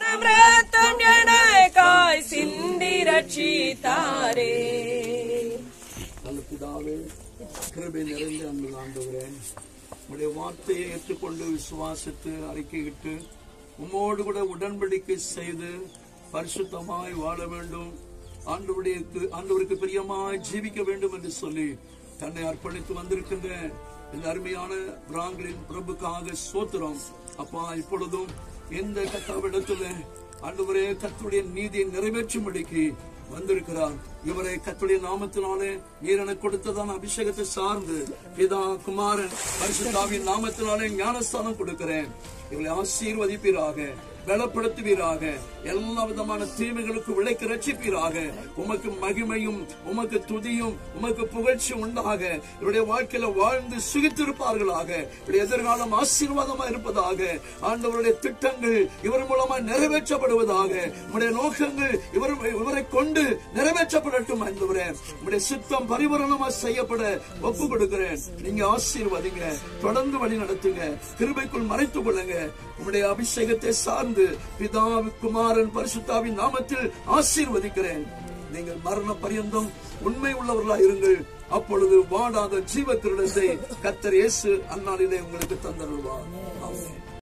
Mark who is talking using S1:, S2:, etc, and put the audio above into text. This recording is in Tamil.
S1: ரத்தம் எனக்காய் சிந்தி ரட்சித்தாரே
S2: நல்ல பிதாவே கிருபை நிறைந்த அன்பு ஆண்டவரே உடைய வார்த்தையை ஏற்றுக்கொண்டு விசுவாசித்து அறிக்கையிட்டு உம்மோடு கூட உடன்படிக்கை செய்து பரிசுத்தமாய் வாழ வேண்டும் ஆண்டவருடைய ஆண்டவருக்கு பிரியமாய் ஜீவிக்க வேண்டும் என்று சொல்லி தன்னை அர்ப்பணித்து வந்திருக்கின்ற இந்த அருமையான பிராங்களின் பிரபுக்காக சோத்திரம் அப்பா இப்பொழுதும் எந்த கத்தாவிடத்துல ஆண்டவரே கத்துடைய நீதியை நிறைவேற்றும்படிக்கு வந்திருக்கிறார் இவரை கத்துடைய நாமத்தினாலே நீர் எனக்கு கொடுத்ததான அபிஷேகத்தை சார்ந்து பிதா குமாரன் பரிசுத்தாவின் நாமத்தினாலே ஞானஸ்தானம் கொடுக்கிறேன் இவளை ஆசீர்வதிப்பீராக பலப்படுத்துவீராக எல்லா விதமான தீமைகளுக்கு விலைக்கு ரட்சிப்பீராக உமக்கு மகிமையும் உமக்கு துதியும் உமக்கு புகழ்ச்சி உண்டாக இவருடைய வாழ்க்கையில வாழ்ந்து சுகித்திருப்பார்களாக இவருடைய எதிர்காலம் ஆசீர்வாதமா இருப்பதாக ஆண்டவருடைய திட்டங்கள் இவர் மூலமா நிறைவேற்றப்படுவதாக உம்முடைய நோக்கங்கள் இவர் இவரை கொண்டு நிறைவேற்றப்படட்டும் ஆண்டவரே உம்முடைய சித்தம் பரிபூரணமா செய்யப்பட ஒப்பு கொடுக்கிறேன் நீங்க ஆசீர்வதிங்க தொடர்ந்து வழி நடத்துங்க கிருபைக்குள் மறைத்துக் கொள்ளுங்க உம்முடைய அபிஷேகத்தை சார்ந்து பிதா குமாரன் பரிசுத்தாவின் நாமத்தில் ஆசீர்வதிக்கிறேன் நீங்கள் மரண பரியந்தம் உண்மை உள்ளவர்களா இருங்கள் அப்பொழுது வாடாத ஜீவ திருடத்தை கத்தர் இயேசு அந்நாளிலே உங்களுக்கு தந்தருள்வார்